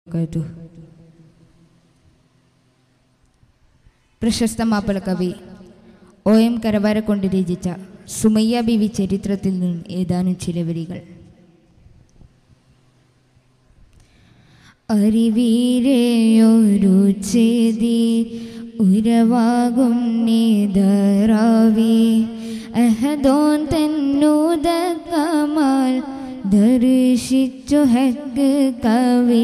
വബറകാതുഹു. പ്രശസ്ത മാപ്പിള കവി ഒ എം കരവാരക്കൊണ്ട് രചിച്ച സുമയ്യ ബിവി ചരിത്രത്തിൽ നിന്നും ഏതാനും ചില വരികൾ അറിവീരെയൊരു ചെയ്തി ഉരവാകും നീതറാവി അഹദോൻ തന്നൂത കമാൽ ദർശിച്ചു ഹക്ക് കവി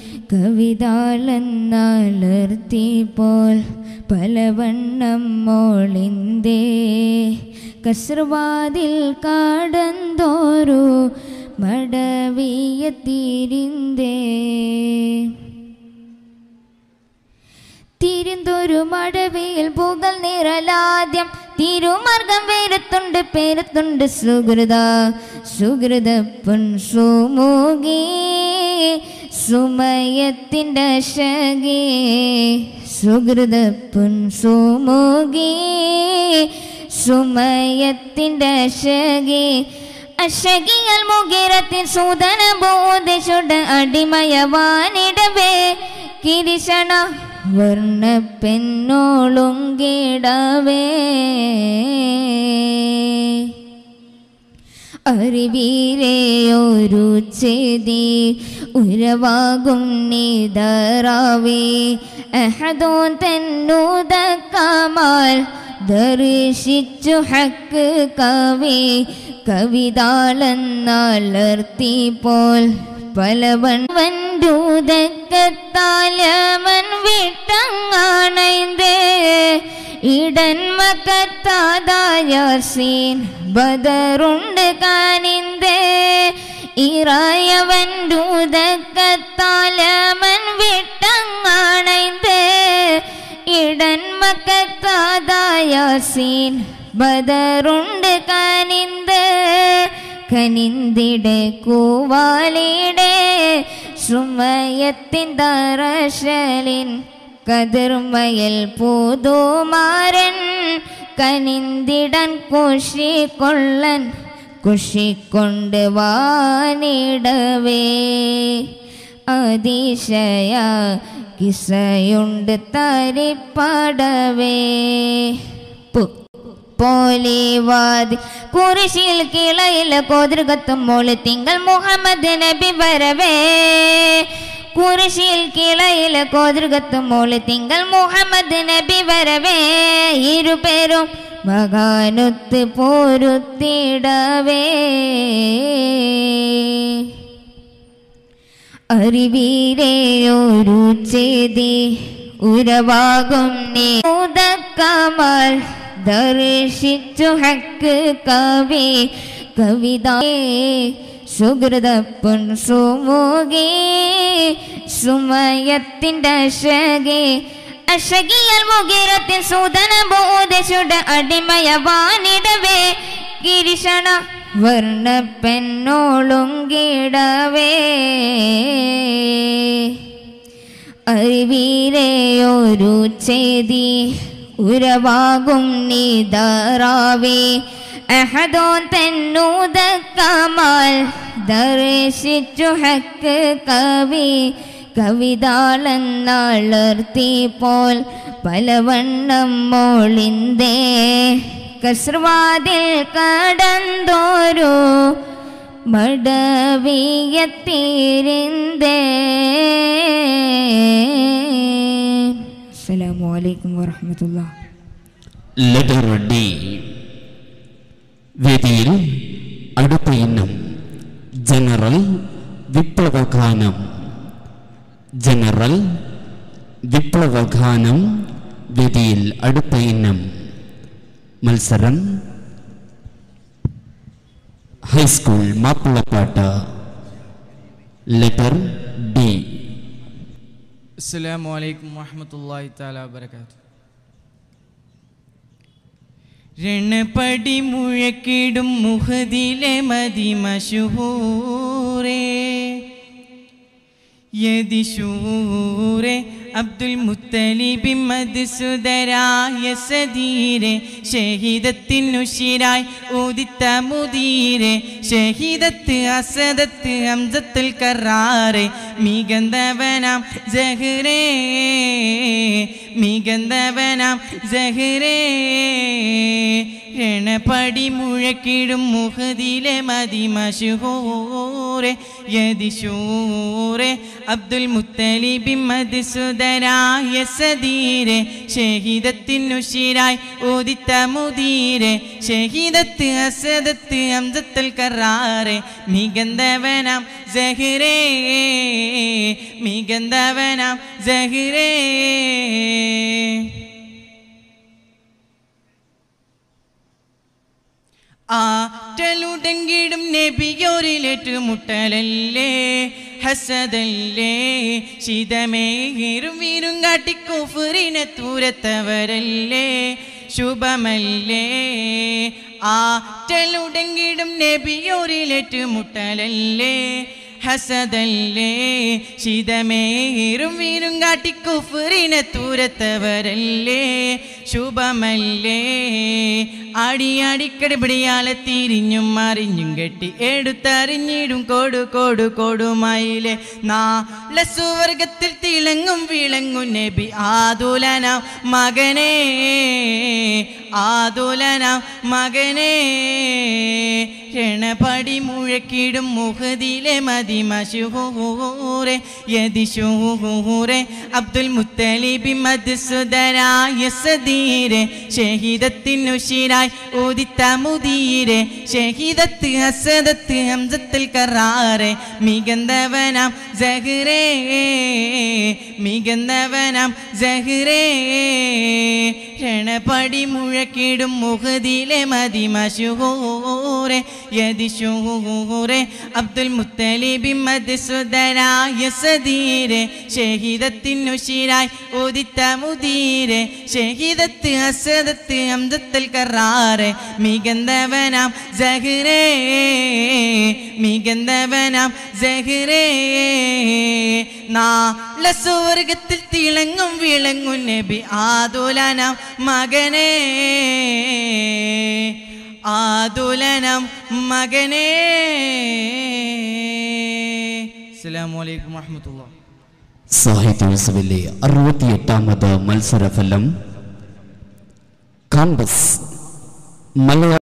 കവിതാളെന്നാളർത്തിപ്പോൾ പലവണ്ണം മോളിന്തേ കസ്രവാതിൽ കാടന്തോരു മടവിയത്തിരിന്തേ തിരുന്തൊരു മടവിയിൽ പുകൽ നിറലാദ്യം തിരുമാർഗം വേരത്തുണ്ട് പേരത്തുണ്ട് സുഹൃത സുഹൃത പൊൻ സുമുഖി സുമയത്തിൻ്റെ ശകി സുഹൃത പൊൻ സുമുഖി സുമയത്തിൻ്റെ ശകി അശകിയൽ മുകിരത്തിൽ സൂതന ബോധിച്ചുണ്ട് അടിമയവാനിടവേ കിരിശണ വർണ്ണ പെണ്ണോളുങ്കിടവേ അറിവീരെയൊരു ചെയ്തി ഉരവാകും നീതറാവേ അഹദോ തന്നൂത കമാൽ ദർശിച്ചു ഹക്ക് കവി കവിതാളെന്നാളർത്തിപ്പോൾ പലവൻ വൻഡൂതക്കത്താലമൻ വിട്ടങ്ങാണൈന്തേ ഇടൻ മക്കത്താതായാസീൻ ബദറുണ്ട് കാനിന്തേ ഇറായവൻ ദൂതക്കത്താലമൻ വിട്ടങ്ങാണൈന്തേ ഇടൻ മക്കത്താതായാസീൻ ബദറുണ്ട് കാനിന്ത് കനിന്തിടെ കൂവാലിടെ സുമയത്തിൻ തറശലിൻ കതിർമയൽ പൂതുമാരൻ കനിന്തിടൻ കുഷിക്കൊള്ളൻ കുഷിക്കൊണ്ട് വാനിടവേ അതിശയ കിസയുണ്ട് തരിപ്പടവേ പു പോലെവാതി കുരിശിൽ കിളയിൽ കോതൃകത്തും മോള് തിങ്കൾ മുഹമ്മദ് നബി വരവേ കുരിശിൽ കിളയിൽ കോതൃകത്തും മോള് തിങ്കൾ മുഹമ്മദ് നബി വരവേ ഇരുപേരും മകാനൊത്ത് പോരുത്തിടവേ അറിവീരെയൊരു ചെയ്തി ഉരവാകും നീതക്കമാൽ ദർശിച്ചു ഹക്ക് കവി കവിത സുഹൃതപ്പൻ സുമുഖി സുമയത്തിൻ്റെ അശകി അശകിയൽ മുകിരത്തിൽ സൂതന ബോധശുട അടിമയവാനിടവേ ഗിരിശണ വർണ്ണ പെണ്ണോളുങ്കിടവേ അറിവീരെയൊരു ചെയ്തി ഉരവാകും നീതറാവേ അഹദോ തന്നൂത കമാൽ ദർശിച്ചു ഹക്ക് കവി കവിതാളെന്നാളർത്തിപ്പോൾ പലവണ്ണം മോളിന്തേ കസ്രവാതിൽ കടന്തോരു മടവിയത്തിരിന്തേ അസ്സലാമു അലൈക്കും വറഹമത്തുള്ള ലെറ്റർ ഡി വേദിയിൽ അടുത്ത ഇനം ജനറൽ വിപ്ലവഗാനം ജനറൽ വിപ്ലവഗാനം വേദിയിൽ അടുത്ത ഇനം മത്സരം ഹൈസ്കൂൾ മാപ്പിളപ്പാട്ട് ലെറ്റർ ഡി അസ്സലാമു അലൈക്കും വറഹ്മത്തുള്ളാഹി തആല വബറകാതുഹു രണപടി മുഴക്കിടും മുഹദിലെ മതി മശുഹൂരേ യതിശൂരെ അബ്ദുൽ മുത്തലിബി മധുസുതരായ സദീരെ ഷഹീദത്തിനുഷിരായി ഉദിത്ത മുദീരെ ഷഹീദത്ത് അസദത്ത് അംസത്തുൽ കറാറെ മികന്തവനാം ജഹ്റേ മികന്തവനാം ജഹ്റേ രണപടി മുഴക്കിടും മുഹദിലെ മതി മഷൂറെ യദിശൂറെ അബ്ദുൽ മുത്തലിബി മധുസുതരായ സദീരെ ഷഹീദത്തിനുഷിരായി ഉദിത്ത മുദീരെ ഷഹീദത്ത് അസദത്ത് അംസത്തുൽ കറാറെ മികന്തവനാം ജഹ്റേ മികന്തവനാം ജഹ്റേ ആറ്റലുടെങ്കിടും നബിയോരിലേറ്റ് മുട്ടലല്ലേ ഹസദല്ലേ ശിതമേറും വീരും കാട്ടി കുഫറിനെ തൂരത്തവരല്ലേ ശുഭമല്ലേ ആറ്റലുടെങ്കിടും നബിയോരിലേറ്റ് മുട്ടലല്ലേ ഹസദല്ലേ ശിതമേറും വീരും കാട്ടി കുഫറിനെ തൂരത്തവരല്ലേ ശുഭമല്ലേ അടിയടിക്കടിപിടിയാലെ തിരിഞ്ഞും മറിഞ്ഞും കെട്ടി എടുത്തറിഞ്ഞിടും കോടു കോടു കൊടുമയിലെ നാളെ സുവർഗത്തിൽ തിളങ്ങും വിളങ്ങും നബി ആതുലന മകനേ ആതുലന മകനേ രണപടി മുഴക്കിടും മുഹദിലെ മതി മഷൂറെ യദിശൂറെ അബ്ദുൽ മുത്തലിബി മധുസുതരായ സദീരെ ഷഹീദത്തിനുഷിരായി ഉദിത്ത മുദീരെ ഷഹീദത്ത് ഹസദത്ത് ഹംസത്തിൽ കറാറെ മികന്തവനാം ജഹ്റേ മികന്തവനാം ജഹ്റേ രണപടി മുഴക്കിടും മുഹദിലെ മതി മഷൂറെ യദിശൂറെ അബ്ദുൽ മുത്തലിബി മധുസുതരായ സദീരെ ഷഹീദത്തിനുഷിരായി ഉദിത്ത മുദീരെ ഷഹീദത്ത് അസദത്ത് അംദത്തുൽ കറാറെ മികന്തവനാം ജഹ്റേ മികന്തവനാം ജഹ്റേ നാളെ സ്വർഗത്തിൽ തിളങ്ങും വിളങ്ങും നബി ആതുലനാം മകനേ ആതുലനം മകനേ അസ്സലാമു അലൈക്കും വറഹ്മത്തുള്ളാഹി സാഹിത്യോത്സവിലെ അറുപത്തിയെട്ടാമത് മത്സരഫലം കാമ്പസ് മലയാള